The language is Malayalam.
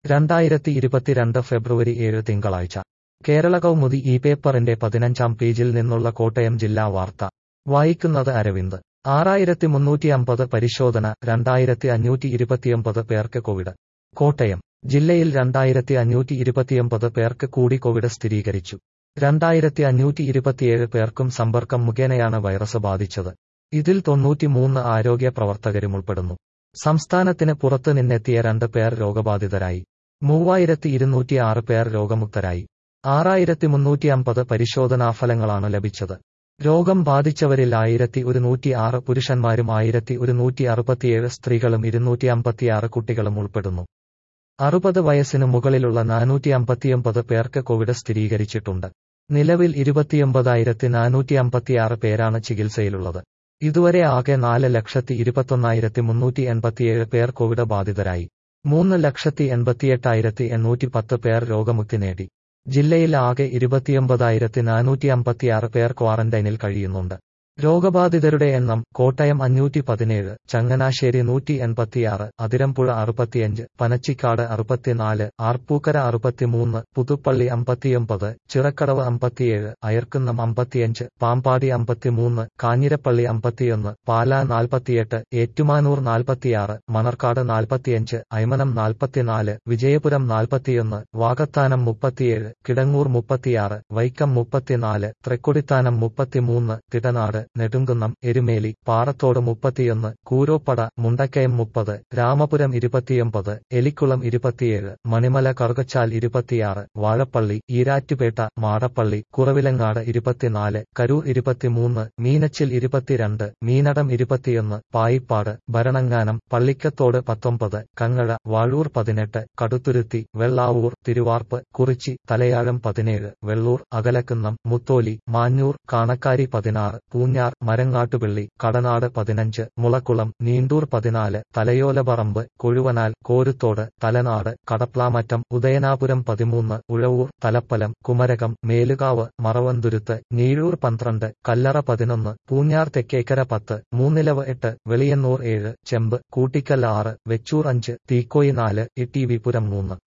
രണ്ടായിരത്തി ഇരുപത്തിരണ്ട് ഫെബ്രുവരി ഏഴ് തിങ്കളാഴ്ച കേരള കൗമുദി ഈ പേപ്പറിന്റെ പതിനഞ്ചാം പേജിൽ നിന്നുള്ള കോട്ടയം ജില്ലാ വാർത്ത വായിക്കുന്നത് അരവിന്ദ് ആറായിരത്തി മുന്നൂറ്റി അമ്പത് പരിശോധന രണ്ടായിരത്തി അഞ്ഞൂറ്റി ഇരുപത്തിയൊമ്പത് പേർക്ക് കോവിഡ് കോട്ടയം ജില്ലയിൽ രണ്ടായിരത്തി അഞ്ഞൂറ്റി ഇരുപത്തിയൊമ്പത് പേർക്ക് കൂടി കോവിഡ് സ്ഥിരീകരിച്ചു രണ്ടായിരത്തി അഞ്ഞൂറ്റി ഇരുപത്തിയേഴ് പേർക്കും സമ്പർക്കം മുഖേനയാണ് വൈറസ് ബാധിച്ചത് ഇതിൽ തൊണ്ണൂറ്റിമൂന്ന് ആരോഗ്യ പ്രവർത്തകരും ഉൾപ്പെടുന്നു സംസ്ഥാനത്തിന് പുറത്തു നിന്നെത്തിയ രണ്ട് പേർ രോഗബാധിതരായി മൂവായിരത്തി ഇരുന്നൂറ്റി ആറ് പേർ രോഗമുക്തരായി ആറായിരത്തി മുന്നൂറ്റി അമ്പത് പരിശോധനാഫലങ്ങളാണ് ലഭിച്ചത് രോഗം ബാധിച്ചവരിൽ ആയിരത്തി ഒരുന്നൂറ്റി ആറ് പുരുഷന്മാരും ആയിരത്തി ഒരുന്നൂറ്റി അറുപത്തിയേഴ് സ്ത്രീകളും ഇരുന്നൂറ്റി അമ്പത്തിയാറ് കുട്ടികളും ഉൾപ്പെടുന്നു അറുപത് വയസ്സിന് മുകളിലുള്ള നാനൂറ്റി അമ്പത്തിയൊമ്പത് പേർക്ക് കോവിഡ് സ്ഥിരീകരിച്ചിട്ടുണ്ട് നിലവിൽ ഇരുപത്തിയൊമ്പതായിരത്തി നാനൂറ്റി അമ്പത്തിയാറ് പേരാണ് ചികിത്സയിലുള്ളത് ഇതുവരെ ആകെ നാല് ലക്ഷത്തി ഇരുപത്തൊന്നായിരത്തി മുന്നൂറ്റി എൺപത്തിയേഴ് പേർ കോവിഡ് ബാധിതരായി മൂന്ന് ലക്ഷത്തി എൺപത്തിയെട്ടായിരത്തി എണ്ണൂറ്റി പത്ത് പേർ രോഗമുക്തി നേടി ജില്ലയിൽ ആകെ ഇരുപത്തിയൊമ്പതായിരത്തി നാനൂറ്റി അമ്പത്തിയാറ് പേർ ക്വാറന്റൈനിൽ കഴിയുന്നുണ്ട് രോഗബാധിതരുടെ എണ്ണം കോട്ടയം അഞ്ഞൂറ്റി പതിനേഴ് ചങ്ങനാശ്ശേരി നൂറ്റി എൺപത്തിയാറ് അതിരമ്പുഴ അറുപത്തിയഞ്ച് പനച്ചിക്കാട് അറുപത്തിനാല് ആർപ്പൂക്കര അറുപത്തിമൂന്ന് പുതുപ്പള്ളി അമ്പത്തിയൊമ്പത് ചിറക്കടവ് അമ്പത്തിയേഴ് അയർക്കുന്നം അമ്പത്തിയഞ്ച് പാമ്പാടി അമ്പത്തിമൂന്ന് കാഞ്ഞിരപ്പള്ളി അമ്പത്തിയൊന്ന് പാലാ നാൽപ്പത്തിയെട്ട് ഏറ്റുമാനൂർ നാൽപ്പത്തിയാറ് മണർക്കാട് നാൽപ്പത്തിയഞ്ച് ഐമനം നാൽപ്പത്തിനാല് വിജയപുരം നാൽപ്പത്തിയൊന്ന് വാകത്താനം മുപ്പത്തിയേഴ് കിടങ്ങൂർ മുപ്പത്തിയാറ് വൈക്കം മുപ്പത്തിനാല് തൃക്കൊടിത്താനം മുപ്പത്തിമൂന്ന് തിടനാട് നെടുങ്കുന്നം എരുമേലി പാറത്തോട് മുപ്പത്തിയൊന്ന് കൂരോപ്പട മുണ്ടക്കയം മുപ്പത് രാമപുരം ഇരുപത്തിയൊമ്പത് എലിക്കുളം ഇരുപത്തിയേഴ് മണിമല കറുകച്ചാൽ ഇരുപത്തിയാറ് വാഴപ്പള്ളി ഈരാറ്റുപേട്ട മാടപ്പള്ളി കുറവിലങ്ങാട് ഇരുപത്തിനാല് കരൂർ ഇരുപത്തിമൂന്ന് മീനച്ചിൽ ഇരുപത്തിരണ്ട് മീനടം ഇരുപത്തിയൊന്ന് പായിപ്പാട് ഭരണങ്ങാനം പള്ളിക്കത്തോട് പത്തൊമ്പത് കങ്ങഴ വാഴൂർ പതിനെട്ട് കടുത്തുരുത്തി വെള്ളാവൂർ തിരുവാർപ്പ് കുറിച്ചി തലയാഴം പതിനേഴ് വെള്ളൂർ അകലക്കുന്നം മുത്തോലി മാഞ്ഞൂർ കാണക്കാരി പതിനാറ് പൂഞ്ഞാർ മരങ്ങാട്ടുപിള്ളി കടനാട് പതിനഞ്ച് മുളക്കുളം നീണ്ടൂർ പതിനാല് തലയോലപറമ്പ് കൊഴുവനാൽ കോരുത്തോട് തലനാട് കടപ്ലാമറ്റം ഉദയനാപുരം പതിമൂന്ന് ഉഴവൂർ തലപ്പലം കുമരകം മേലുകാവ് മറവന്തുരുത്ത് ഞീഴൂർ പന്ത്രണ്ട് കല്ലറ പതിനൊന്ന് പൂഞ്ഞാർ തെക്കേക്കര പത്ത് മൂന്നിലവ് എട്ട് വെളിയന്നൂർ ഏഴ് ചെമ്പ് കൂട്ടിക്കൽ ആറ് വെച്ചൂർ അഞ്ച് തീക്കോയി നാല് ഇ ടി വിപുരം മൂന്ന്